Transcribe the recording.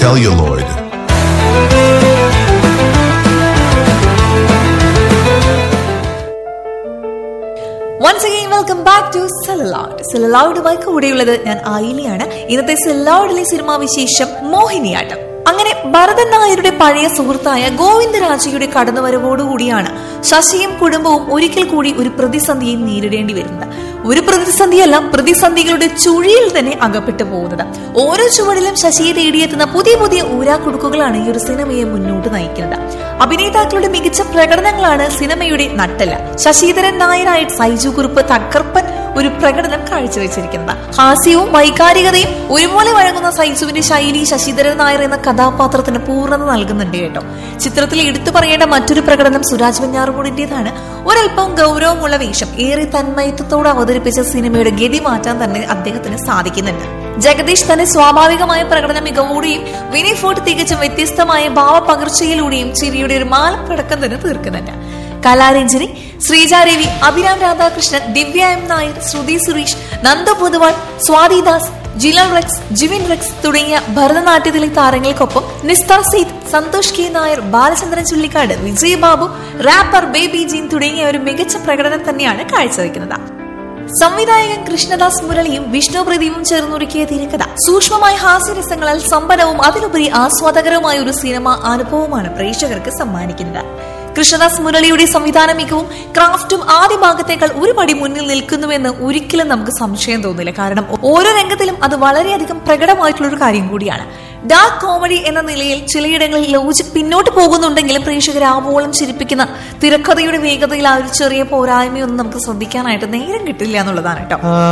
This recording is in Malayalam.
celluloid. Once again welcome back to celluloid സെലലൗഡുമായി കൂടെയുള്ളത് ഞാൻ ആയിലിയാണ് ഇന്നത്തെ സെലലൗഡിലെ സിനിമാ വിശേഷം മോഹിനിയാട്ടം അങ്ങനെ ഭരതൻ നായരുടെ പഴയ സുഹൃത്തായ ഗോവിന്ദരാജയുടെ കടന്നുവരവോടുകൂടിയാണ് ശശിയും കുടുംബവും ഒരിക്കൽ കൂടി ഒരു പ്രതിസന്ധിയെ നേരിടേണ്ടി വരുന്നത് ഒരു പ്രതിസന്ധിയല്ല പ്രതിസന്ധികളുടെ ചുഴിയിൽ തന്നെ അകപ്പെട്ടു പോകുന്നത് ഓരോ ചുവടിലും ശശിയെ തേടിയെത്തുന്ന പുതിയ പുതിയ ഊരാക്കുടുക്കുകളാണ് ഈ ഒരു സിനിമയെ മുന്നോട്ട് നയിക്കുന്നത് അഭിനേതാക്കളുടെ മികച്ച പ്രകടനങ്ങളാണ് സിനിമയുടെ നട്ടല് ശശിധരൻ നായരായി സൈജു കുറുപ്പ് തകർപ്പൻ ഒരു പ്രകടനം കാഴ്ചവെച്ചിരിക്കുന്നത് ഹാസ്യവും വൈകാരികതയും ഒരുപോലെ വഴങ്ങുന്ന സൈജുവിന്റെ ശൈലി ശശിധരൻ നായർ എന്ന കഥാപാത്രത്തിന് പൂർണ്ണത നൽകുന്നുണ്ട് കേട്ടോ ചിത്രത്തിൽ എടുത്തു പറയേണ്ട മറ്റൊരു പ്രകടനം സുരാജ് വെഞ്ഞാറുമൂടിന്റേതാണ് ഒരൽപ്പം ഗൗരവമുള്ള വേഷം ഏറെ തന്മയത്വത്തോടെ അവതരിപ്പിച്ച സിനിമയുടെ ഗതി മാറ്റാൻ തന്നെ അദ്ദേഹത്തിന് സാധിക്കുന്നുണ്ട് ജഗദീഷ് തന്റെ സ്വാഭാവികമായ പ്രകടന മികവോടെയും വിനയ് ഫോർട്ട് തികച്ചും വ്യത്യസ്തമായ ഭാവപകർച്ചയിലൂടെയും ചിരിയുടെ ഒരു മാലപ്പടക്കം തന്നെ തീർക്കുന്നുണ്ട് Kalaranjani Sreeja Ravi Abhiram Radhakrishnan Divya M Nair Sruthi Suresh Nanda Poduval Swathidas Jilal Rex Jivin Rex തുടങ്ങിയ ഭരതനാട്യത്തിലെ താരങ്ങൾക്കൊപ്പം Nisthar Sayed Santhosh K Nair Balachandran Chullikkad Vijay Babu rapper Baby Jean തുടങ്ങിയ ഒരു മികച്ച പ്രകടനം തന്നെയാണ് കാഴ്ചവെക്കുന്നത് സംവിധായകൻ കൃഷ്ണദാസ് മുരളിയും വിഷ്ണു പ്രദീപും ചേർന്നൊരുക്കിയ തിരക്കഥ സൂക്ഷ്മമായ ഹാസ്യരസങ്ങളാൽ സമ്പന്നവും അതിലുപരി ആസ്വാദകരവുമായ ഒരു സിനിമ അനുഭവമാണ് പ്രേക്ഷകർക്ക് സമ്മാനിക്കുന്നത് കൃഷ്ണദാസ് മുരളിയുടെ സംവിധാന മികവും ക്രാഫ്റ്റും ആദ്യ ഭാഗത്തേക്കാൾ ഒരു പടി മുന്നിൽ നിൽക്കുന്നുവെന്ന് ഒരിക്കലും നമുക്ക് സംശയം തോന്നില്ല കാരണം ഓരോ രംഗത്തിലും അത് വളരെയധികം പ്രകടമായിട്ടുള്ള ഒരു കാര്യം കൂടിയാണ് ഡാർക്ക് കോമഡി എന്ന നിലയിൽ ചിലയിടങ്ങളിൽ ലോജിക് പിന്നോട്ട് പോകുന്നുണ്ടെങ്കിലും പ്രേക്ഷകരെ ആവോളം ചിരിപ്പിക്കുന്ന തിരക്കഥയുടെ വേഗതയിൽ ആ ഒരു ചെറിയ പോരായ്മയൊന്നും നമുക്ക് ശ്രദ്ധിക്കാനായിട്ട് നേരം കിട്ടില്ല എന്നുള്ളതാണ് കേട്ടോ